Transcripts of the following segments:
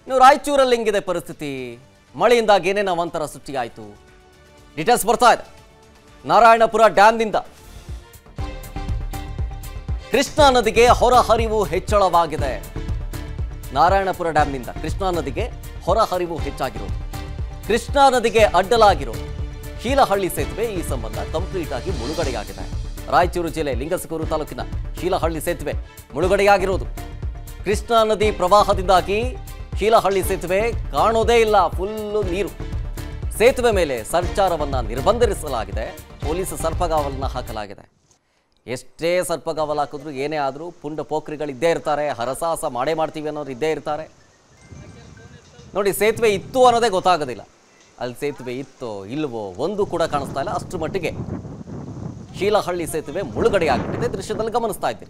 ಇನ್ನು ರಾಯಚೂರಲ್ಲಿ ಹೆಂಗಿದೆ ಪರಿಸ್ಥಿತಿ ಮಳೆಯಿಂದಾಗಿ ಏನೇನು ಅವಾಂತರ ಸೃಷ್ಟಿಯಾಯಿತು ಡೀಟೇಲ್ಸ್ ಬರ್ತಾ ಇದೆ ನಾರಾಯಣಪುರ ಡ್ಯಾಮ್ನಿಂದ ಕೃಷ್ಣಾ ನದಿಗೆ ಹೊರಹರಿವು ಹೆಚ್ಚಳವಾಗಿದೆ ನಾರಾಯಣಪುರ ಡ್ಯಾಮ್ನಿಂದ ಕೃಷ್ಣಾ ನದಿಗೆ ಹೊರಹರಿವು ಹೆಚ್ಚಾಗಿರೋದು ಕೃಷ್ಣಾ ನದಿಗೆ ಅಡ್ಡಲಾಗಿರೋ ಶೀಲಹಳ್ಳಿ ಸೇತುವೆ ಈ ಸಂಬಂಧ ಕಂಪ್ಲೀಟ್ ಆಗಿ ಮುಳುಗಡೆಯಾಗಿದೆ ರಾಯಚೂರು ಜಿಲ್ಲೆ ಲಿಂಗಸಗೂರು ತಾಲೂಕಿನ ಶೀಲಹಳ್ಳಿ ಸೇತುವೆ ಮುಳುಗಡೆಯಾಗಿರೋದು ಕೃಷ್ಣಾ ನದಿ ಪ್ರವಾಹದಿಂದಾಗಿ ಶೀಲಹಳ್ಳಿ ಸೇತುವೆ ಕಾಣೋದೇ ಇಲ್ಲ ಫುಲ್ಲು ನೀರು ಸೇತುವೆ ಮೇಲೆ ಸಂಚಾರವನ್ನ ನಿರ್ಬಂಧಿಸಲಾಗಿದೆ ಪೊಲೀಸ್ ಸರ್ಪಗಾವಲನ್ನ ಹಾಕಲಾಗಿದೆ ಎಷ್ಟೇ ಸರ್ಪಗಾವಲು ಹಾಕಿದ್ರು ಏನೇ ಆದರೂ ಪುಂಡ ಪೋಖ್ರಿಗಳು ಇದ್ದೇ ಇರ್ತಾರೆ ಹರಸಾಹಸ ಮಾಡೇ ಮಾಡ್ತೀವಿ ಅನ್ನೋರು ಇದ್ದೇ ಇರ್ತಾರೆ ನೋಡಿ ಸೇತುವೆ ಇತ್ತು ಅನ್ನೋದೇ ಗೊತ್ತಾಗೋದಿಲ್ಲ ಅಲ್ಲಿ ಸೇತುವೆ ಇತ್ತೋ ಇಲ್ವೋ ಒಂದು ಕೂಡ ಕಾಣಿಸ್ತಾ ಇಲ್ಲ ಅಷ್ಟರ ಮಟ್ಟಿಗೆ ಶೀಲಹಳ್ಳಿ ಸೇತುವೆ ಮುಳುಗಡೆ ಆಗಿಬಿಟ್ಟಿದೆ ದೃಶ್ಯದಲ್ಲಿ ಗಮನಿಸ್ತಾ ಇದ್ದೀರಿ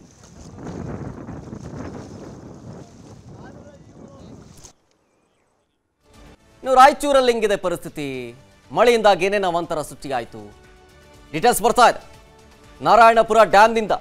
ಇನ್ನು ರಾಯಚೂರಲ್ಲಿ ಹೆಂಗಿದೆ ಪರಿಸ್ಥಿತಿ ಮಳೆಯಿಂದಾಗಿ ಏನೇನು ಅವಾಂತರ ಸೃಷ್ಟಿಯಾಯಿತು ಡೀಟೇಲ್ಸ್ ಬರ್ತಾ ಇದೆ ನಾರಾಯಣಪುರ ಡ್ಯಾಮ್ನಿಂದ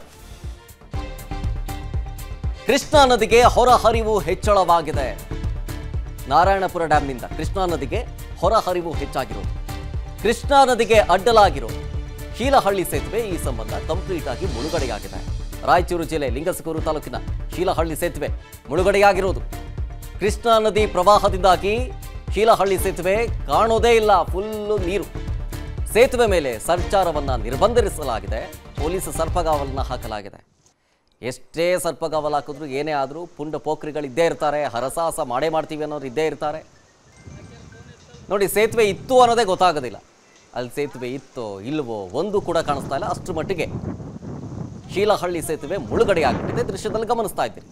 ಕೃಷ್ಣಾ ನದಿಗೆ ಹೊರಹರಿವು ಹೆಚ್ಚಳವಾಗಿದೆ ನಾರಾಯಣಪುರ ಡ್ಯಾಮ್ನಿಂದ ಕೃಷ್ಣಾ ನದಿಗೆ ಹೊರಹರಿವು ಹೆಚ್ಚಾಗಿರೋದು ಕೃಷ್ಣಾ ನದಿಗೆ ಅಡ್ಡಲಾಗಿರೋ ಶೀಲಹಳ್ಳಿ ಸೇತುವೆ ಈ ಸಂಬಂಧ ಕಂಪ್ಲೀಟ್ ಆಗಿ ಮುಳುಗಡೆಯಾಗಿದೆ ರಾಯಚೂರು ಜಿಲ್ಲೆ ಲಿಂಗಸಗೂರು ತಾಲೂಕಿನ ಶೀಲಹಳ್ಳಿ ಸೇತುವೆ ಮುಳುಗಡೆಯಾಗಿರೋದು ಕೃಷ್ಣಾ ನದಿ ಪ್ರವಾಹದಿಂದಾಗಿ ಶೀಲಹಳ್ಳಿ ಸೇತುವೆ ಕಾಣೋದೇ ಇಲ್ಲ ಫುಲ್ಲು ನೀರು ಸೇತುವೆ ಮೇಲೆ ಸಂಚಾರವನ್ನ ನಿರ್ಬಂಧಿಸಲಾಗಿದೆ ಪೊಲೀಸ್ ಸರ್ಪಗಾವಲನ್ನ ಹಾಕಲಾಗಿದೆ ಎಷ್ಟೇ ಸರ್ಪಗಾವಲು ಹಾಕಿದ್ರು ಏನೇ ಆದರೂ ಪುಂಡ ಪೋಖ್ರಿಗಳು ಇದ್ದೇ ಇರ್ತಾರೆ ಹರಸಾಹಸ ಮಾಡೇ ಮಾಡ್ತೀವಿ ಅನ್ನೋರು ಇದ್ದೇ ಇರ್ತಾರೆ ನೋಡಿ ಸೇತುವೆ ಇತ್ತು ಅನ್ನೋದೇ ಗೊತ್ತಾಗೋದಿಲ್ಲ ಅಲ್ಲಿ ಸೇತುವೆ ಇತ್ತೋ ಇಲ್ವೋ ಒಂದು ಕೂಡ ಕಾಣಿಸ್ತಾ ಇಲ್ಲ ಅಷ್ಟರ ಮಟ್ಟಿಗೆ ಶೀಲಹಳ್ಳಿ ಸೇತುವೆ ಮುಳುಗಡೆ ಆಗಿಬಿಟ್ಟಿದೆ ದೃಶ್ಯದಲ್ಲಿ ಗಮನಿಸ್ತಾ ಇದ್ದೀರಿ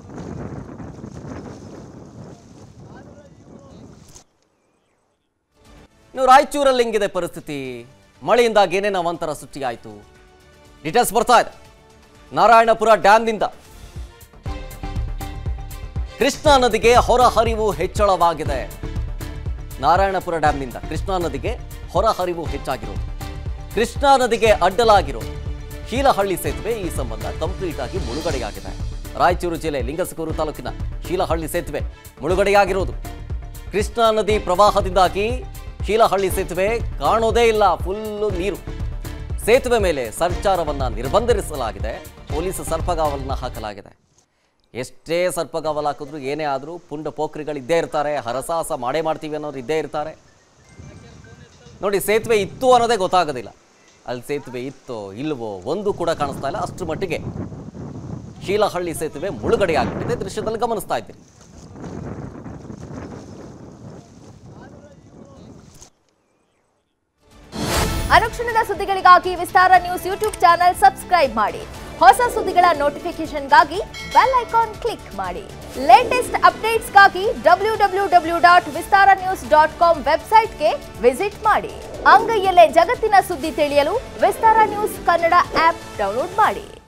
ಇನ್ನು ರಾಯಚೂರಲ್ಲಿ ಹೆಂಗಿದೆ ಪರಿಸ್ಥಿತಿ ಮಳೆಯಿಂದಾಗಿ ಏನೇನು ಅವಾಂತರ ಸೃಷ್ಟಿಯಾಯಿತು ಡೀಟೇಲ್ಸ್ ಬರ್ತಾ ಇದೆ ನಾರಾಯಣಪುರ ಡ್ಯಾಮ್ನಿಂದ ಕೃಷ್ಣಾ ನದಿಗೆ ಹೊರಹರಿವು ಹೆಚ್ಚಳವಾಗಿದೆ ನಾರಾಯಣಪುರ ಡ್ಯಾಮ್ನಿಂದ ಕೃಷ್ಣಾ ನದಿಗೆ ಹೊರಹರಿವು ಹೆಚ್ಚಾಗಿರೋದು ಕೃಷ್ಣಾ ನದಿಗೆ ಅಡ್ಡಲಾಗಿರೋ ಶೀಲಹಳ್ಳಿ ಸೇತುವೆ ಈ ಸಂಬಂಧ ಕಂಪ್ಲೀಟ್ ಆಗಿ ಮುಳುಗಡೆಯಾಗಿದೆ ರಾಯಚೂರು ಜಿಲ್ಲೆ ಲಿಂಗಸಗೂರು ತಾಲೂಕಿನ ಶೀಲಹಳ್ಳಿ ಸೇತುವೆ ಮುಳುಗಡೆಯಾಗಿರೋದು ಕೃಷ್ಣಾ ನದಿ ಪ್ರವಾಹದಿಂದಾಗಿ ಶೀಲಹಳ್ಳಿ ಸೇತುವೆ ಕಾಣೋದೇ ಇಲ್ಲ ಫುಲ್ಲು ನೀರು ಸೇತುವೆ ಮೇಲೆ ಸಂಚಾರವನ್ನ ನಿರ್ಬಂಧಿಸಲಾಗಿದೆ ಪೊಲೀಸ್ ಸರ್ಪಗಾವಲನ್ನ ಹಾಕಲಾಗಿದೆ ಎಷ್ಟೇ ಸರ್ಪಗಾವಲು ಹಾಕಿದ್ರು ಏನೇ ಆದರೂ ಪುಂಡ ಪೋಖ್ರಿಗಳು ಇದ್ದೇ ಇರ್ತಾರೆ ಹರಸಾಹಸ ಮಾಡೇ ಮಾಡ್ತೀವಿ ಅನ್ನೋರು ಇದ್ದೇ ಇರ್ತಾರೆ ನೋಡಿ ಸೇತುವೆ ಇತ್ತು ಅನ್ನೋದೇ ಗೊತ್ತಾಗೋದಿಲ್ಲ ಅಲ್ಲಿ ಸೇತುವೆ ಇತ್ತೋ ಇಲ್ವೋ ಒಂದು ಕೂಡ ಕಾಣಿಸ್ತಾ ಇಲ್ಲ ಅಷ್ಟರ ಮಟ್ಟಿಗೆ ಶೀಲಹಳ್ಳಿ ಸೇತುವೆ ಮುಳುಗಡೆ ಆಗಿಬಿಟ್ಟಿದೆ ದೃಶ್ಯದಲ್ಲಿ ಗಮನಿಸ್ತಾ ಇದ್ದೀರಿ ಅನುಕ್ಷಣದ ಸುದ್ದಿಗಳಿಗಾಗಿ Vistara news YouTube channel subscribe ಮಾಡಿ ಹೊಸ ಸುದ್ದಿಗಳ ನೋಟಿಫಿಕೇಶನ್ಗಾಗಿ ಬೆಲ್ ಐಕಾನ್ ಕ್ಲಿಕ್ ಮಾಡಿ ಲೇಟೆಸ್ಟ್ ಅಪ್ಡೇಟ್ಸ್ಗಾಗಿ W W W dot Vistara news dot com ವೆಬ್ಸೈಟ್ಗೆ ವಿಸಿಟ್ ಮಾಡಿ ಅಂಗೈಯಲ್ಲೇ ಜಗತ್ತಿನ ಸುದ್ದಿ ತಿಳಿಯಲು Vistara news Kannada app download ಮಾಡಿ